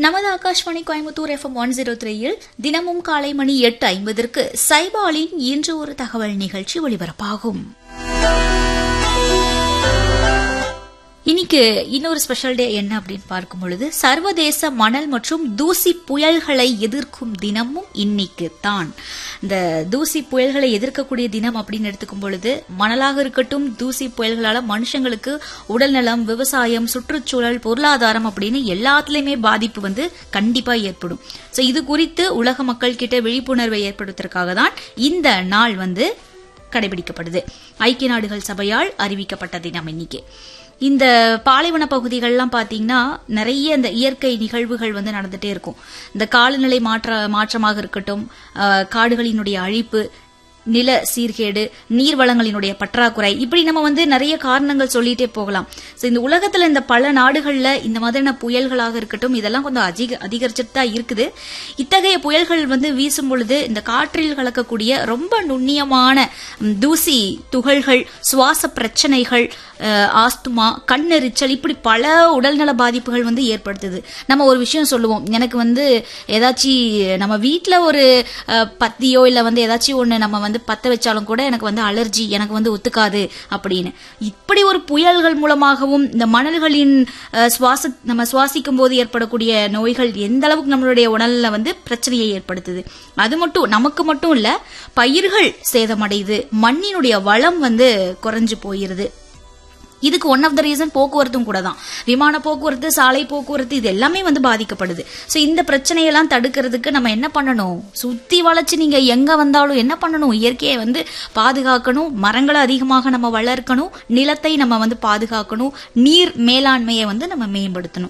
நமது Akashvani Coimbatore FM one zero த்ரீயில் தினமும் காலை மணி எட்டு ஐம்பதற்கு சைபாலின் இன்று ஒரு தகவல் நிகழ்ச்சி ஒளிபரப்பாகும் இன்னைக்கு இன்னொரு ஸ்பெஷல் டே என்ன அப்படின்னு பார்க்கும் பொழுது சர்வதேச மணல் மற்றும் தூசி புயல்களை எதிர்க்கும் தினமும் இன்னைக்கு தான் இந்த தூசி புயல்களை எதிர்க்கக்கூடிய தினம் அப்படின்னு எடுத்துக்கும் பொழுது மணலாக இருக்கட்டும் தூசி புயல்களால மனுஷங்களுக்கு உடல்நலம் விவசாயம் சுற்றுச்சூழல் பொருளாதாரம் அப்படின்னு எல்லாத்துலயுமே பாதிப்பு வந்து கண்டிப்பா ஏற்படும் சோ இது குறித்து உலக மக்கள் கிட்ட விழிப்புணர்வை ஏற்படுத்துவதற்காக தான் இந்த நாள் வந்து கடைபிடிக்கப்படுது ஐக்கிய நாடுகள் சபையால் அறிவிக்கப்பட்ட தினம் இன்னைக்கு இந்த பாலைவன பகுதிகள்லாம் பார்த்தீங்கன்னா நிறைய இந்த இயற்கை நிகழ்வுகள் வந்து நடந்துட்டே இருக்கும் இந்த காலநிலை மாற்ற மாற்றமாக இருக்கட்டும் அஹ், காடுகளினுடைய அழிப்பு நில சீர்கேடு நீர் வளங்களினுடைய பற்றாக்குறை இப்படி நம்ம வந்து நிறைய காரணங்கள் சொல்லிட்டே போகலாம் சோ இந்த உலகத்துல இந்த பல நாடுகள்ல இந்த மாதிரியான புயல்களாக இருக்கட்டும் இதெல்லாம் கொஞ்சம் அதிக அதிகரிச்சுட்டு தான் இருக்குது இத்தகைய புயல்கள் வந்து வீசும் பொழுது இந்த காற்றில் கலக்கக்கூடிய ரொம்ப நுண்ணியமான ம், தூசி துகள்கள் சுவாச பிரச்சனைகள் அஹ், ஆஸ்துமா கண்ணெரிச்சல் இப்படி பல உடல்நல பாதிப்புகள் வந்து ஏற்படுத்துது நம்ம ஒரு விஷயம் சொல்லுவோம் எனக்கு வந்து ஏதாச்சும் நம்ம வீட்ல ஒரு அஹ், பத்தியோ இல்ல வந்து ஏதாச்சும் ஒண்ணு நம்ம வந்து பத்த வச்சாலும் கூட எனக்கு வந்து அலர்ஜி எனக்கு வந்து ஒத்துக்காது அப்படின்னு இப்படி ஒரு புயல்கள் மூலமாகவும் இந்த மணல்களின் அஹ், சுவாச நம்ம சுவாசிக்கும் போது ஏற்படக்கூடிய நோய்கள் எந்த அளவுக்கு நம்மளுடைய உடல்ல வந்து பிரச்சனையை ஏற்படுத்துது அது மட்டும் நமக்கு மட்டும் இல்ல பயிர்கள் சேதமடையுது மண்ணினுடைய வளம் வந்து குறைஞ்சு போயிருது இதுக்கு ஒன் ஆஃப் த ரீசன் போக்குவரத்தும் கூட தான் விமான போக்குவரத்து சாலை போக்குவரத்து இது எல்லாமே வந்து பாதிக்கப்படுது ஸோ இந்த பிரச்சனையெல்லாம் தடுக்கிறதுக்கு நம்ம என்ன பண்ணணும் சுத்தி வளைச்சு நீங்க எங்க வந்தாலும் என்ன பண்ணணும் இயற்கையை வந்து பாதுகாக்கணும் மரங்களை அதிகமாக நம்ம வளர்க்கணும் நிலத்தை நம்ம வந்து பாதுகாக்கணும் நீர் மேலாண்மையை வந்து நம்ம மேம்படுத்தணும்